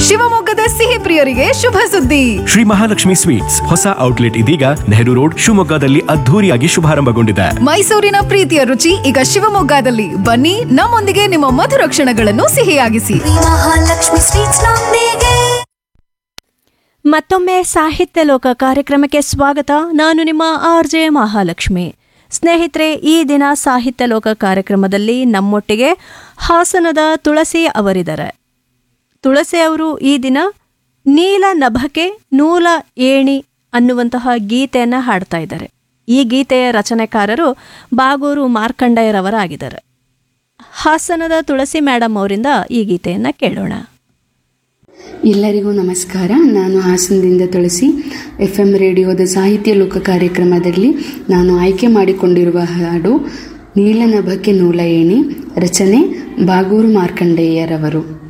ಶಿವಮೊಗ್ಗದ ಸಿಹಿ ಪ್ರಿಯರಿಗೆ ಶುಭ ಸುದ್ದಿ ಶ್ರೀ ಮಹಾಲಕ್ಷ್ಮಿ ಸ್ವೀಟ್ಸ್ ಹೊಸ ಔಟ್ಲೆಟ್ ಇದೀಗ ನೆಹರು ರೋಡ್ ಶಿವಮೊಗ್ಗದಲ್ಲಿ ಅದ್ಧೂರಿಯಾಗಿ ಶುಭಾರಂಭಗೊಂಡಿದೆ ಮೈಸೂರಿನ ಪ್ರೀತಿಯ ರುಚಿ ಈಗ ಶಿವಮೊಗ್ಗದಲ್ಲಿ ಬನ್ನಿ ನಮ್ಮೊಂದಿಗೆ ನಿಮ್ಮ ಮಧುರ ಕ್ಷಣಗಳನ್ನು ಸಿಹಿಯಾಗಿಸಿ ಮಹಾಲಕ್ಷ್ಮಿ ಸ್ವೀಟ್ಸ್ ನೊಂದಿಗೆ ಮತ್ತೊಮ್ಮೆ ಸಾಹಿತ್ಯ ಲೋಕ ಕಾರ್ಯಕ್ರಮಕ್ಕೆ ಸ್ವಾಗತ ನಾನು ನಿಮ್ಮ ಆರ್ ಜೆ ಮಹಾಲಕ್ಷ್ಮಿ ಸ್ನೇಹಿತರೆ ಈ ದಿನ ಸಾಹಿತ್ಯ ಲೋಕ ಕಾರ್ಯಕ್ರಮದಲ್ಲಿ ನಮ್ಮೊಟ್ಟಿಗೆ ಹಾಸನದ ತುಳಸಿ ಅವರಿದ್ದಾರೆ ತುಳಸಿ ಅವರು ಈ ದಿನ ನೀಲ ನಭಕೆ ನೂಲ ಏಣಿ ಅನ್ನುವಂತಹ ಗೀತೆಯನ್ನು ಹಾಡ್ತಾ ಇದ್ದಾರೆ ಈ ಗೀತೆಯ ರಚನೆಕಾರರು ಬಾಗೂರು ಮಾರ್ಕಂಡಯ್ಯರವರಾಗಿದ್ದಾರೆ ಹಾಸನದ ತುಳಸಿ ಮೇಡಮ್ ಅವರಿಂದ ಈ ಗೀತೆಯನ್ನು ಕೇಳೋಣ ಎಲ್ಲರಿಗೂ ನಮಸ್ಕಾರ ನಾನು ಹಾಸನದಿಂದ ತುಳಸಿ ಎಫ್ ಎಂ ರೇಡಿಯೋದ ಸಾಹಿತ್ಯ ಲೋಕ ಕಾರ್ಯಕ್ರಮದಲ್ಲಿ ನಾನು ಆಯ್ಕೆ ಮಾಡಿಕೊಂಡಿರುವ ಹಾಡು ನೀಲನಭಕ್ಕೆ ನೂಲ ಏಣಿ ರಚನೆ ಬಾಗೂರು ಮಾರ್ಕಂಡೇಯರವರು